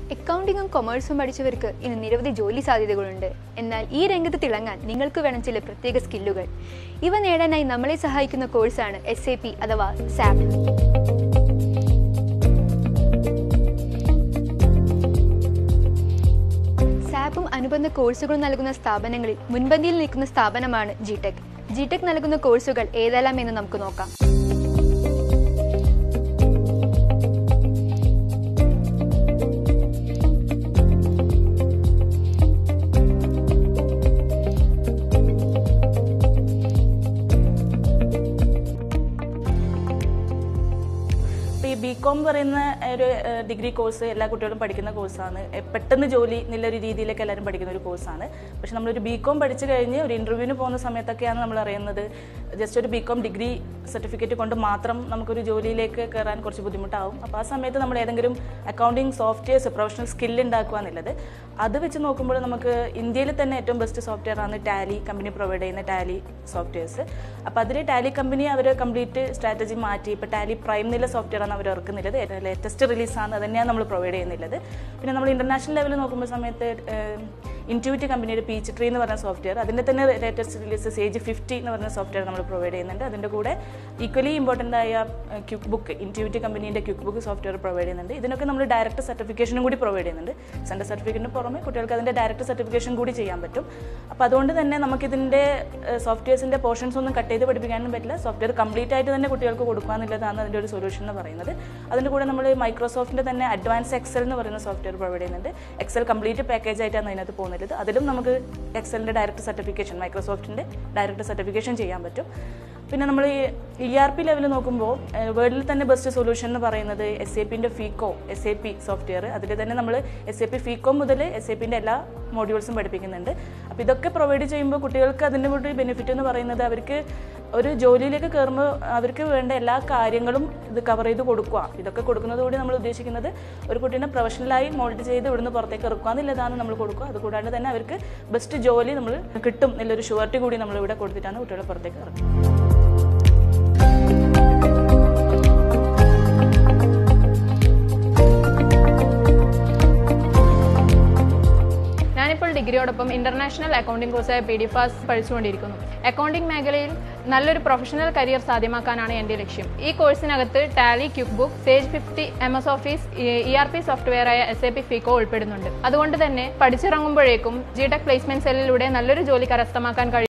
അക്കൗണ്ടിങ്ങും കൊമേഴ്സും പഠിച്ചവർക്ക് ഇന്ന് നിരവധി ജോലി സാധ്യതകളുണ്ട് എന്നാൽ ഈ രംഗത്ത് തിളങ്ങാൻ നിങ്ങൾക്ക് വേണം ചില പ്രത്യേക സ്കില്ലുകൾ ഇവ നേടാനായി നമ്മളെ സഹായിക്കുന്ന കോഴ്സാണ് എസ് എ പി അഥവാ സാപ്പ് സാപ്പും അനുബന്ധ കോഴ്സുകളും നൽകുന്ന സ്ഥാപനങ്ങളിൽ മുൻപന്തിയിൽ നിൽക്കുന്ന സ്ഥാപനമാണ് ജിടെക് ജിടെക് നൽകുന്ന കോഴ്സുകൾ ഏതെല്ലാം എന്ന് നമുക്ക് നോക്കാം ഇപ്പോൾ ഈ ബി കോം പറയുന്ന ഒരു ഏഹ്, ഡിഗ്രി കോഴ്സ് എല്ലാ കുട്ടികളും പഠിക്കുന്ന കോഴ്സാണ് എ- പെട്ടെന്ന് ജോലി എന്നുള്ളൊരു രീതിയിലേക്ക് എല്ലാവരും പഠിക്കുന്ന ഒരു കോഴ്സാണ് പക്ഷെ നമ്മളൊരു ബി കോം പഠിച്ചു കഴിഞ്ഞ് ഒരു ഇൻ്റർവ്യൂവിന് പോകുന്ന സമയത്തൊക്കെയാണ് നമ്മൾ അറിയുന്നത് ജസ്റ്റ് ഒരു ബി കോം ഡിഗ്രി സർട്ടിഫിക്കറ്റ് കൊണ്ട് മാത്രം നമുക്കൊരു ജോലിയിലേക്ക് കയറാൻ കുറച്ച് ബുദ്ധിമുട്ടാവും അപ്പോൾ ആ സമയത്ത് നമ്മൾ ഏതെങ്കിലും അക്കൗണ്ടിങ് സോഫ്റ്റ്വെയർസ് പ്രൊഫഷണൽ സ്കില്ല് ഉണ്ടാക്കുക എന്നുള്ളത് അത് വെച്ച് നോക്കുമ്പോൾ നമുക്ക് ഇന്ത്യയിൽ തന്നെ ഏറ്റവും ബെസ്റ്റ് സോഫ്റ്റ്വെയർ ആണ് ടാലി കമ്പനി പ്രൊവൈഡ് ചെയ്യുന്ന ടാലി സോഫ്റ്റ്വെയർസ് അപ്പോൾ അതിൽ ടാലി കമ്പനി അവർ കംപ്ലീറ്റ് സ്ട്രാറ്റജി മാറ്റി ഇപ്പോൾ ടാലി പ്രൈം എന്നുള്ള സോഫ്റ്റ്വെയർ ആണ് അവർ ഇറക്കുന്നുള്ളത് ലേറ്റസ്റ്റ് റിലീസാണ് അത് തന്നെയാണ് നമ്മൾ പ്രൊവൈഡ് ചെയ്യുന്നുള്ളത് പിന്നെ നമ്മൾ ഇന്റർനാഷണൽ ലെവലിൽ നോക്കുമ്പോൾ സമയത്ത് ഇൻറ്റ്യൂറ്റ് കമ്പനിയുടെ പീച്ച് ട്രീ എന്ന് പറയുന്ന സോഫ്റ്റ്വെയർ അതിൻ്റെ തന്നെ ലേറ്റസ്റ്റ് റിലീസ് സേജ് ഫിഫ്റ്റി എന്ന് പറയുന്ന സോഫ്റ്റ്വെയർ നമ്മൾ പ്രൊവൈഡ് ചെയ്യുന്നുണ്ട് അതിൻ്റെ കൂടെ ഈക്വലി ഇമ്പോർട്ടൻ്റ് ആയ ക്യുക്ക് ബുക്ക് ഇൻറ്റ്യൂറ്റ് കമ്പനീൻ്റെ ക്യുക്ക് ബുക്ക് സോഫ്റ്റ്വെയർ പ്രൊവൈഡ് ചെയ്യുന്നുണ്ട് ഇതിനൊക്കെ നമ്മൾ ഡയറക്റ്റ് സർട്ടിഫിക്കേഷനും കൂടി പ്രൊവൈഡ് ചെയ്യുന്നുണ്ട് സെൻറ്റർ സർട്ടിഫിക്കറ്റിന് പുറമെ കുട്ടികൾക്ക് അതിൻ്റെ ഡയറക്റ്റ് സർട്ടിഫിക്കേഷൻ കൂടി ചെയ്യാൻ പറ്റും അപ്പോൾ അതുകൊണ്ട് തന്നെ നമുക്കിതിൻ്റെ സോഫ്റ്റ്വെയർസിൻ്റെ പോർഷൻസ് ഒന്നും കട്ട് ചെയ്ത് പഠിപ്പിക്കാനും പറ്റില്ല സോഫ്റ്റ്വെയർ കംപ്ലീറ്റ് ആയിട്ട് തന്നെ കുട്ടികൾക്ക് കൊടുക്കുക എന്നുള്ളതാണ് അതിൻ്റെ ഒരു സൊല്യൂഷൻ എന്ന് പറയുന്നത് അതിൻ്റെ കൂടെ നമ്മൾ മൈക്രോസോഫ്റ്റിൻ്റെ തന്നെ അഡ്വാൻസ് എക്സൽ എന്ന് പറയുന്ന സോഫ്റ്റ്വെയർ പ്രൊവൈഡ് ചെയ്യുന്നുണ്ട് എക്സൽ കംപ്ലീറ്റ് പാക്കേജ് ആയിട്ടാണ് അതിനകത്ത് പോകുന്നത് അതിലും നമുക്ക് എക്സലിൻ്റെ ഡയറക്റ്റ് സർട്ടിഫിക്കേഷൻ മൈക്രോസോഫ്റ്റിൻ്റെ ഡയറക്റ്റ് സർട്ടിഫിക്കേഷൻ ചെയ്യാൻ പറ്റും പിന്നെ നമ്മൾ ഇ ആർ പി ലെവൽ നോക്കുമ്പോൾ വേൾഡിൽ തന്നെ ബെസ്റ്റ് സൊല്യൂഷൻ എന്ന് പറയുന്നത് എസ് എ പിൻ്റെ FICO S A P software അതിൽ തന്നെ നമ്മൾ എസ് എ പി ഫീക്കോ മുതൽ എസ് എ പിൻ്റെ എല്ലാ മോഡ്യൂൾസും പഠിപ്പിക്കുന്നുണ്ട് അപ്പോൾ ഇതൊക്കെ പ്രൊവൈഡ് ചെയ്യുമ്പോൾ കുട്ടികൾക്ക് അതിൻ്റെ കൂടി ബെനിഫിറ്റ് എന്ന് പറയുന്നത് അവർക്ക് ഒരു ജോലിയിലേക്ക് കയറുമ്പോൾ അവർക്ക് വേണ്ട എല്ലാ കാര്യങ്ങളും ഇത് കവർ ചെയ്ത് കൊടുക്കുക ഇതൊക്കെ കൊടുക്കുന്നതോടെ നമ്മൾ ഉദ്ദേശിക്കുന്നത് ഒരു കുട്ടീനെ പ്രൊഫഷണലായി മോൾഡ് ചെയ്ത് ഇവിടുന്ന് പുറത്തേക്ക് ഇറക്കുക എന്നുള്ളതാണ് നമ്മൾ കൊടുക്കുക അതുകൂടാണ്ട് തന്നെ അവർക്ക് ബെസ്റ്റ് ജോലി നമ്മൾ കിട്ടും എന്നുള്ളൊരു ഷുവർട്ടി കൂടി നമ്മൾ ഇവിടെ കൊടുത്തിട്ടാണ് കുട്ടികളെ പുറത്തേക്ക് ഇറക്കുക ഞാനിപ്പോൾ ഡിഗ്രിയോടൊപ്പം ഇന്റർനാഷണൽ അക്കൗണ്ടിംഗ് കോഴ്സായ പി ഡി ഫാസ് പഠിച്ചുകൊണ്ടിരിക്കുന്നു അക്കൗണ്ടിംഗ് മേഖലയിൽ നല്ലൊരു പ്രൊഫഷണൽ കരിയർ സാധ്യമാക്കാനാണ് എൻ്റെ ലക്ഷ്യം ഈ കോഴ്സിനകത്ത് Tally quick book Sage fifty M S office E R P സോഫ്റ്റ്വെയറായ എസ് എ പി ഫിക്കോ ഉൾപ്പെടുന്നുണ്ട് അതുകൊണ്ട് തന്നെ പഠിച്ചിറങ്ങുമ്പോഴേക്കും ജി ടെക് പ്ലേസ്മെന്റ് സെല്ലിലൂടെ നല്ലൊരു ജോലി കരസ്ഥമാക്കാൻ കഴിയും